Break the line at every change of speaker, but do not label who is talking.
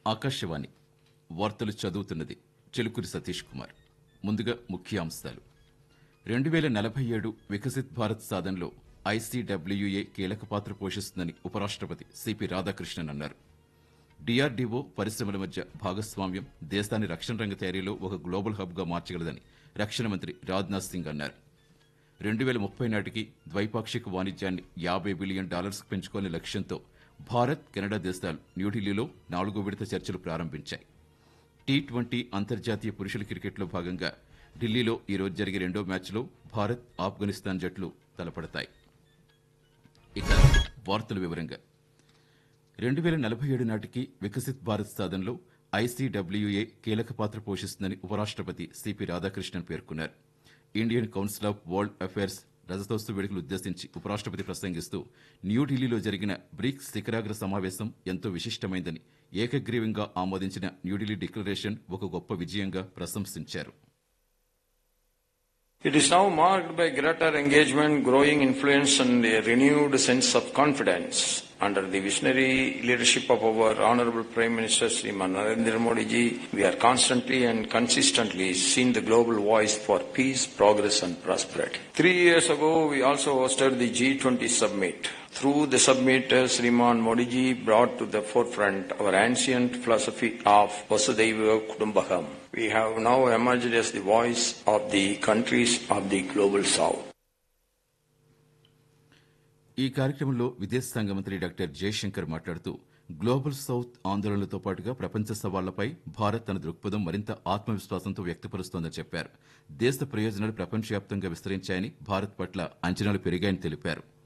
ఆకాశవాణి వార్తలు చదువుతున్నది చెలుకురి సతీష్ కుమార్ ముందుగా ముఖ్యాంశాలు రెండు వేల నలభై ఏడు వికసిత్ భారత్ సాధనలో ఐసీడబ్ల్యూఏ కీలక పాత్ర పోషిస్తుందని ఉపరాష్ట్రపతి సిపి రాధాకృష్ణన్ అన్నారు డిఆర్డీఓ పరిశ్రమల మధ్య భాగస్వామ్యం దేశాన్ని రక్షణ రంగ తయారీలో ఒక గ్లోబల్ హబ్గా మార్చగలదని రక్షణ మంత్రి రాజ్నాథ్ సింగ్ అన్నారు రెండు వేల ముప్పై నాటికి ద్వైపాక్షిక వాణిజ్యాన్ని యాభై బిలియన్ డాలర్స్కు పెంచుకునే లక్ష్యంతో భారత్ కెనడా దేశాలు న్యూఢిల్లీలో నాలుగో విడత చర్చలు ప్రారంభించాయి టీ ట్వంటీ అంతర్జాతీయ పురుషుల క్రికెట్లో భాగంగా ఢిల్లీలో ఈ రోజు జరిగే రెండో మ్యాచ్లో భారత్ ఆఫ్ఘనిస్తాన్ జట్లు తలపడతాయి ఇక వార్తల వివరంగా రెండు వేల నలభై ఏడు నాటికి వికసిత్ భారత్ సాధనలో ఐసీడబ్ల్యూఏ కీలక పాత్ర పోషిస్తుందని ఉపరాష్ట్రపతి సిపి రాధాకృష్ణన్ పేర్కొన్నారు Indian Council of World Affairs రజతోత్సవ వేడుకలు ఉద్దేశించి ఉపరాష్ట్రపతి ప్రసంగిస్తూ న్యూఢిల్లీలో జరిగిన బ్రిక్స్ శిఖరాగ్ర సమావేశం ఎంతో విశిష్టమైందని ఏకగ్రీవంగా ఆమోదించిన న్యూఢిల్లీ డిక్లరేషన్ ఒక గొప్ప విజయంగా ప్రశంసించారు
It is now marked by greater engagement, growing influence, and a renewed sense of confidence. Under the visionary leadership of our Honorable Prime Minister Sriman Narendra Modi ji, we are constantly and consistently seen the global voice for peace, progress, and prosperity. Three years ago, we also hosted the G20 summit. Through the summit, uh, Sriman Modi ji brought to the forefront our ancient philosophy of Vasudhaiva Kudumbakam. We have now emerged as the voice of the countries of the global south.
ఈ కార్యక్రమంలో విదేశాంగ మంత్రి doctor Jayashankar మాట్లాడుతూ global south ఆందోళనలతో పాటుగా ప్రపంచ సవాళ్లపై భారత్ తన దృక్పథం మరింత ఆత్మవిశ్వాసంతో వ్యక్తపరుస్తోందని చెప్పారు దేశ ప్రయోజనాలు ప్రపంచవ్యాప్తంగా విస్తరించాయని భారత్ పట్ల అంచనాలు పెరిగాయని తెలిపారు